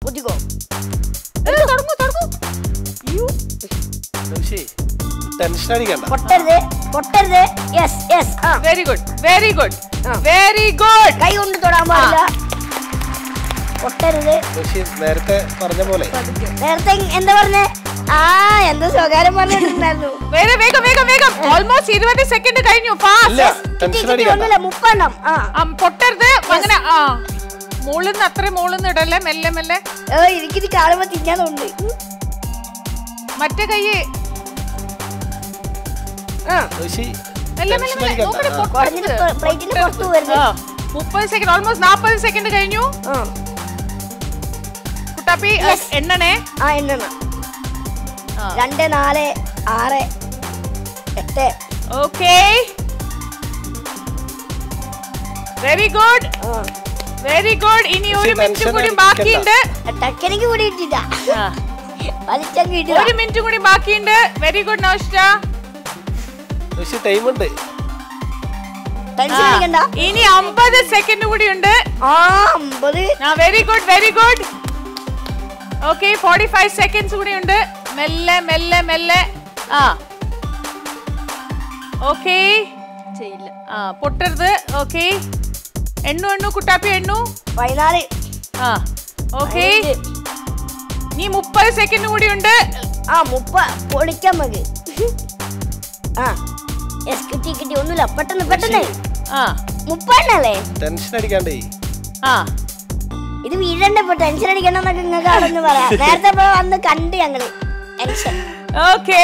കുത്തിക്കോ തുടങ്ങൂ തുടങ്ങൂ Naushi tension അടിക്കണ്ട പൊട്ടരുത് പൊട്ടരുത് യെസ് യെസ് ആ വെരി ഗുഡ് വെരി ഗുഡ് ആ. വെരി ഗുഡ് കൈ കൊണ്ട് തൊടാൻ പാടില്ല പൊട്ടരുത് നൗഷി നേരത്തെ പറഞ്ഞ പോലെ നേരത്തെ എന്താ പറഞ്ഞേ ആ എന്താ സ്വകാര്യം പറഞ്ഞിട്ടുണ്ടായിരുന്നു വേഗം വേഗം വേഗം വേഗം ഓൾമോസ്റ്റ് ഇരുപത് സെക്കൻഡ് കഴിഞ്ഞു ഇല്ല ഫാസ്റ്റ് കിട്ടി ടെൻഷൻ കിട്ടി അടിക്കണ്ട ഒന്നുമില്ല മുപ്പെണ്ണം ആ പൊട്ടരുത് അങ്ങനെ ആ മുകളിന്ന് അത്രയും മുകളിന്ന് ഇടല്ലേ മെല്ലെ മെല്ലെ ഏ എനിക്കിത് കാണുമ്പോ തിന്നാനുണ്ട് മറ്റേ കൈ ആ നൗഷി മെല്ലെ മെല്ലെ ടെൻഷൻ മെല്ലെ നോക്കട്ടെ അടിക്കണ്ട കുറഞ്ഞിട്ട് പ്ലേറ്റിന്റെ പുറത്ത് വരുന്നത് മുപ്പത് സെക്കൻഡ് ഓൾമോസ്റ്റ് നാപ്പത് സെക്കൻഡ് കഴിഞ്ഞു ആ കുട്ടാപ്പി Yes. എണ്ണണേ ആ എണ്ണ ആ. രണ്ട് നാല് ആറ് എട്ട് ഓക്കേ വെരി ഗുഡ് ആ വെരി ഗുഡ് ഇനി ഒരു പക്ഷേ മിനിറ്റ് tension കൂടി അടിക്കണ്ട. ബാക്കിയുണ്ട് ടക്കനിക്ക് കൂടി ഇട്ടില്ല വലിച്ചങ്ങ് ഇടുക ഒരു മിനിറ്റ് കൂടി ബാക്കിയുണ്ട് വെരി ഗുഡ് നൗഷ്ട നൗഷി ടൈമുണ്ട് ടെൻഷൻ അടിക്കണ്ട ഇനി അമ്പത് സെക്കൻഡ് കൂടി ഉണ്ട് ആ അമ്പത് very good very good okay forty five seconds കൂടി ഉണ്ട് മെല്ലെ മെല്ലെ മെല്ലെ ആ ഓക്കെ ചെയ്യില്ല ആ പൊട്ടരുത് ഓക്കെ എണ്ണു എണ്ണു കുട്ടാപ്പി എണ്ണു പതിനാല് ആ ഓക്കെ പതിനഞ്ച്. ഇനി മുപ്പത് സെക്കൻഡ് കൂടി ഉണ്ട് ആ മുപ്പ പൊളിക്കാൻ മതി ആ യെസ് കിട്ടി കിട്ടി ഒന്നുമില്ല പെട്ടെന്ന് പെട്ടെന്ന് ആ മുപ്പെണ്ണല്ലേ ടെൻഷൻ അടിക്കാണ്ടേ ആ ഇത് വീഴണ്ട ഇപ്പൊ ടെൻഷൻ അടിക്കണമെന്നൊക്കെ നിങ്ങൾക്ക് അവിടെ നിന്ന് പറയാം നേരത്തെ ഇപ്പൊ വന്ന് കണ്ട് ഞങ്ങള് tension okay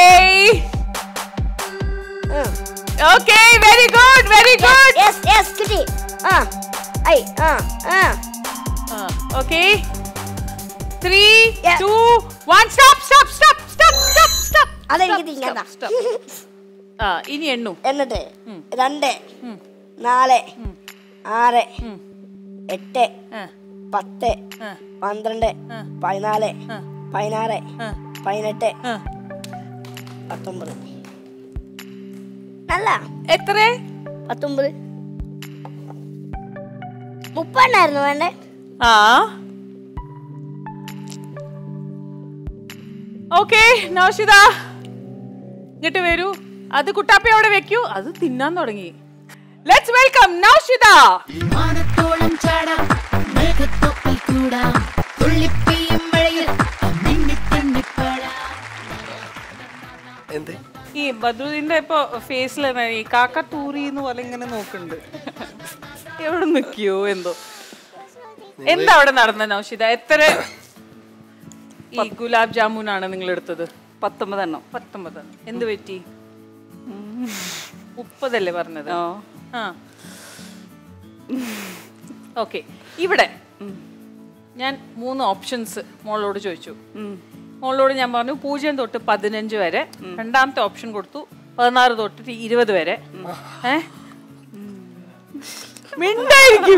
okay very good very good yes yes കിട്ടി ആ ഐ ആ ആ okay three Yeah. Two one stop stop stop stop stop stop അതെനിക്ക് തിന്നണ്ട ആ ഇനി എണ്ണു എന്നിട്ട് രണ്ട് നാല് ആറ് എട്ട് ആ, പത്ത് ആ, പന്ത്രണ്ട് ആ. പതിനാല് ആ. പതിനാറ് ആ, പതിനെട്ട് ആ. പത്തൊമ്പത് അല്ല എത്ര പത്തൊമ്പത് മുപ്പെണ്ണായിരുന്നു വേണ്ടേ ആ ഓക്കെ നൗഷിത ഇങ്ങോട്ട് വരൂ അത് കുട്ടാപ്പി അവിടെ വെക്കൂ അത് തിന്നാൻ തുടങ്ങി ലെറ്റ്സ് വെൽക്കം നൗഷിത മാനത്തോളം ചാടാം മേഘത്തോപ്പിൽ കൂടാം തുള്ളിപ്പെയ്യും മഴയിൽ മിന്നി തിന്നിപ്പാടാം എന്ത് ഈ ബദ്രുദ്ദീന്റെ ഇപ്പൊ ഫേസിൽ ഈ കാക്ക തൂറി എന്ന് പോലെ ഇങ്ങനെ നോക്കുന്നുണ്ട് എവിടെ നിൽക്കിയോ എന്തോ എന്താ അവിടെ നടന്ന നൗഷിത എത്ര ഈ ഗുലാബ് ജാമുൻ ആണ് നിങ്ങൾ എടുത്തത് പത്തൊമ്പതെണ്ണം പത്തൊമ്പത് എന്ത് പറ്റി മുപ്പതല്ലേ പറഞ്ഞത് ആ ആ ഓക്കെ ഇവിടെ ഞാൻ മൂന്ന് ഓപ്ഷൻസ് മോളോട് ചോദിച്ചു ഉം. മോളോട് ഞാൻ പറഞ്ഞു പൂജ്യം തൊട്ട് പതിനഞ്ച് വരെ രണ്ടാമത്തെ ഓപ്ഷൻ കൊടുത്തു പതിനാറ് തൊട്ട് ഇരുപത് വരെ ഏ മിണ്ടായിരിക്കും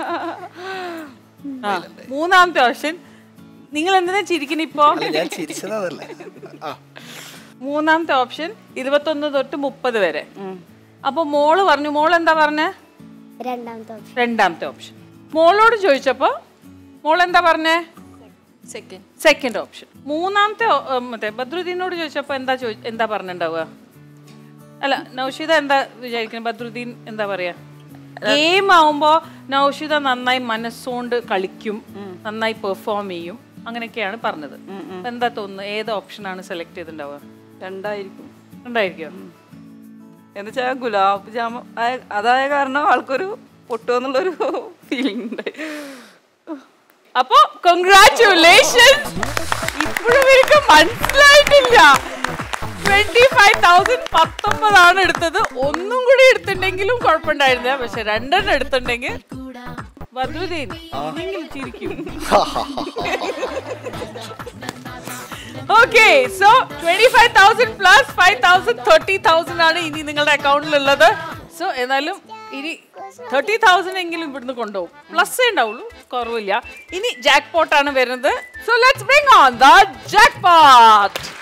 ആ മൂന്നാമത്തെ ഓപ്ഷൻ നിങ്ങൾ എന്തിനാ ചിരിക്കണ ഇപ്പോ അല്ല ഞാൻ ചിരിച്ചതല്ലേ ആ മൂന്നാമത്തെ ഓപ്ഷൻ ഇരുപത്തൊന്ന് തൊട്ട് മുപ്പത് വരെ അപ്പൊ മോള് പറഞ്ഞു മോൾ എന്താ പറഞ്ഞേ രണ്ടാമത്തെ option. രണ്ടാമത്തെ ഓപ്ഷൻ മോളോട് ചോദിച്ചപ്പോ മോൾ എന്താ പറഞ്ഞേ സെക്കൻഡ് സെക്കൻഡ് ഓപ്ഷൻ മൂന്നാമത്തെ ഓ- ഉം, മറ്റേ ബദ്രുദ്ദീനോട് ചോദിച്ചപ്പോ എന്താ ചോദി എന്താ പറഞ്ഞിട്ടുണ്ടാവുക അല്ല നൗഷിത എന്താ വിചാരിക്കുന്നത് ബദ്രുദ്ദീൻ എന്താ പറയാ ഗെയിം ആവുമ്പോ നൗഷിത നന്നായി മനസ്സുകൊണ്ട് കളിക്കും നന്നായി പെർഫോം ചെയ്യും അങ്ങനെയൊക്കെയാണ് പറഞ്ഞത് അപ്പൊ എന്താ തോന്നുന്നത് ഏത് ഓപ്ഷനാണ് സെലക്ട് ചെയ്തിട്ടുണ്ടാവുക രണ്ടായിരിക്കും ഉണ്ടായിരിക്കോ എന്നുവെച്ചാൽ ഗുലാബ് ജാമ ആയ- അതായ കാരണം ആൾക്കൊരു പൊട്ടുമെന്നുള്ളൊരു ഫീലിംഗ് ഉണ്ടായി അപ്പൊ കൺഗ്രാറ്റുലേഷൻ ഇപ്പോഴും എനിക്ക് മനസ്സിലായിട്ടില്ല ട്വന്റി ഫൈവ് തൗസൻഡ് പത്തൊമ്പതാണ് എടുത്തത് ഒന്നും കൂടി എടുത്തിട്ടുണ്ടെങ്കിലും കുഴപ്പമുണ്ടായിരുന്നില്ല പക്ഷെ രണ്ടെണ്ണം എടുത്തിട്ടുണ്ടെങ്കിൽ ബദ്രുദ്ദീൻ ഇനിയെങ്കിലും ചിരിക്കും okay so twenty five thousand plus five thousand thirty thousand ആണ് ഇനി നിങ്ങളുടെ അക്കൗണ്ടിലുള്ളത് സോ എന്നാലും ഇനി തേർട്ടി തൗസൻഡ് എങ്കിലും ഇവിടുന്ന് കൊണ്ടുപോകും പ്ലസ് ഉണ്ടാവുള്ളൂ കുറവില്ല ഇനി ജാക്ക് പോട്ട് ആണ് വരുന്നത് so let's bring on the Jack pot